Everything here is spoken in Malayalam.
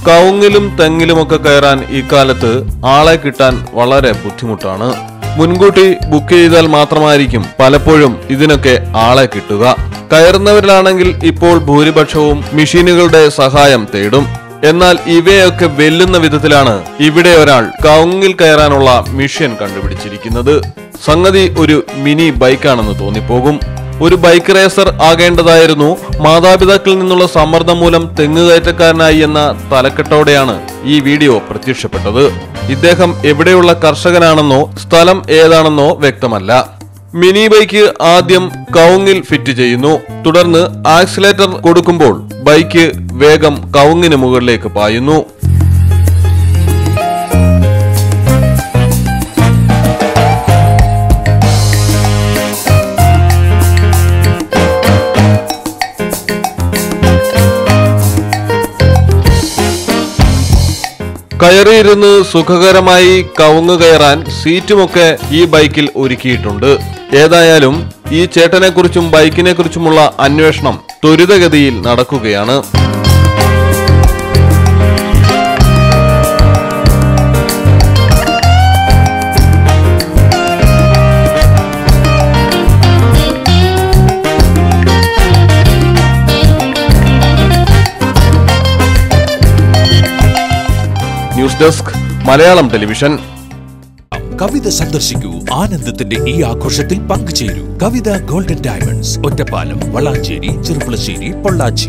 കവുങ്ങിലും തെങ്ങിലുമൊക്കെ കയറാൻ ഇക്കാലത്ത് ആളെ കിട്ടാൻ വളരെ ബുദ്ധിമുട്ടാണ് മുൻകൂട്ടി ബുക്ക് ചെയ്താൽ മാത്രമായിരിക്കും പലപ്പോഴും ഇതിനൊക്കെ ആളെ കിട്ടുക കയറുന്നവരിലാണെങ്കിൽ ഇപ്പോൾ ഭൂരിപക്ഷവും മെഷീനുകളുടെ സഹായം തേടും എന്നാൽ ഇവയൊക്കെ വെല്ലുന്ന വിധത്തിലാണ് ഇവിടെ ഒരാൾ കവുങ്ങിൽ കയറാനുള്ള മിഷൻ കണ്ടുപിടിച്ചിരിക്കുന്നത് സംഗതി ഒരു മിനി ബൈക്കാണെന്ന് തോന്നിപ്പോകും ഒരു ബൈക്ക് റേസർ ആകേണ്ടതായിരുന്നു മാതാപിതാക്കളിൽ നിന്നുള്ള സമ്മർദ്ദം മൂലം തെങ്ങുകയറ്റക്കാരനായി എന്ന തലക്കെട്ടോടെയാണ് ഈ വീഡിയോ പ്രത്യക്ഷപ്പെട്ടത് ഇദ്ദേഹം എവിടെയുള്ള കർഷകനാണെന്നോ സ്ഥലം ഏതാണെന്നോ വ്യക്തമല്ല മിനി ബൈക്ക് ആദ്യം കവുങ്ങിൽ ഫിറ്റ് ചെയ്യുന്നു തുടർന്ന് ആക്സിലേറ്റർ കൊടുക്കുമ്പോൾ ബൈക്ക് വേഗം കവുങ്ങിന് മുകളിലേക്ക് പായുന്നു കയറിയിരുന്ന് സുഖകരമായി കവുങ്ങ് കയറാൻ സീറ്റുമൊക്കെ ഈ ബൈക്കിൽ ഒരുക്കിയിട്ടുണ്ട് ഏതായാലും ഈ ചേട്ടനെ കുറിച്ചും ബൈക്കിനെ കുറിച്ചുമുള്ള അന്വേഷണം ത്വരിതഗതിയിൽ നടക്കുകയാണ് news desk Malayalam television Kavitha സന്ദർശിക്കൂ ആനന്ദത്തിന്റെ ഈ ആഘോഷത്തിൽ പങ്കുചേരൂ കവിത ഗോൾഡൻ ഡയമണ്ട്സ് ഒറ്റപ്പാലം വളാഞ്ചേരി ചെറുപ്പുളശ്ശേരി പൊള്ളാച്ചി